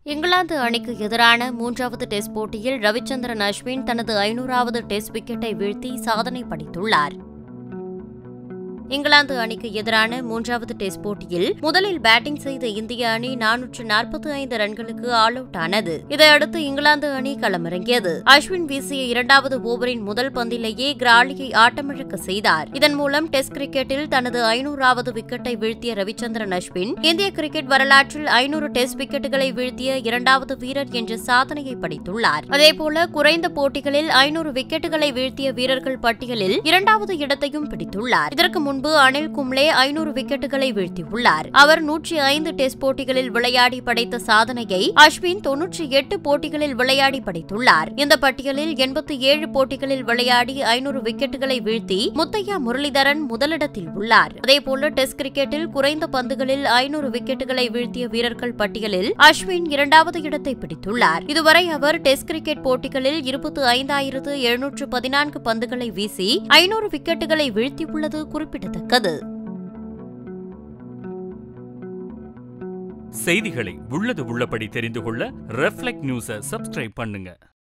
இங்கிலாந்து அணிக்கு எதிரான மூன்றாவது டெஸ்ட் போட்டியில் ரவிச்சந்திரன் அஸ்வின் தனது ஐநூறாவது டெஸ்ட் விக்கெட்டை வீழ்த்தி சாதனை படைத்துள்ளார் இங்கிலாந்து அணிக்கு எதிரான மூன்றாவது டெஸ்ட் போட்டியில் முதலில் பேட்டிங் செய்த இந்திய அணி நானூற்று நாற்பத்தி ஐந்து ரன்களுக்கு ஆல் அவுட் ஆனது இதையடுத்து இங்கிலாந்து அணி களமிறங்கியது அஸ்வின் வீசிய இரண்டாவது ஓவரின் முதல் பந்திலேயே கிராலியை ஆட்டமிழக்க செய்தார் இதன் மூலம் டெஸ்ட் கிரிக்கெட்டில் தனது ஐநூறாவது விக்கெட்டை வீழ்த்திய ரவிச்சந்திரன் அஸ்வின் இந்திய கிரிக்கெட் வரலாற்றில் ஐநூறு டெஸ்ட் விக்கெட்டுகளை வீழ்த்திய இரண்டாவது வீரர் என்ற சாதனையை படைத்துள்ளார் அதேபோல குறைந்த போட்டிகளில் ஐநூறு விக்கெட்டுகளை வீழ்த்திய வீரர்கள் பட்டியலில் இரண்டாவது இடத்தையும் பிடித்துள்ளார் இதற்கு முன்பு அனில் கும்ளே ஐநூறு விக்கெட்டுகளை வீழ்த்தியுள்ளார் அவர் நூற்றி ஐந்து டெஸ்ட் போட்டிகளில் விளையாடி படைத்த சாதனையை அஸ்வின் தொன்னூற்றி எட்டு போட்டிகளில் விளையாடி படைத்துள்ளார் இந்த பட்டியலில் எண்பத்தி ஏழு போட்டிகளில் விளையாடி ஐநூறு விக்கெட்டுகளை வீழ்த்தி முத்தையா முரளிதரன் முதலிடத்தில் உள்ளார் அதேபோல டெஸ்ட் கிரிக்கெட்டில் குறைந்த பந்துகளில் ஐநூறு விக்கெட்டுகளை வீழ்த்திய வீரர்கள் பட்டியலில் அஸ்வின் இரண்டாவது இடத்தை பிடித்துள்ளார் இதுவரை அவர் டெஸ்ட் கிரிக்கெட் போட்டிகளில் இருபத்தி ஐந்தாயிரத்து எழுநூற்று பதினான்கு பந்துகளை வீசி ஐநூறு விக்கெட்டுகளை வீழ்த்தியுள்ளது குறிப்பிடத்தக்கது செய்திகளை உள்ளது உள்ளபடி தெரிந்து கொள்ள ரெஃப்ளெக்ட் நியூஸை சப்ஸ்கிரைப் பண்ணுங்க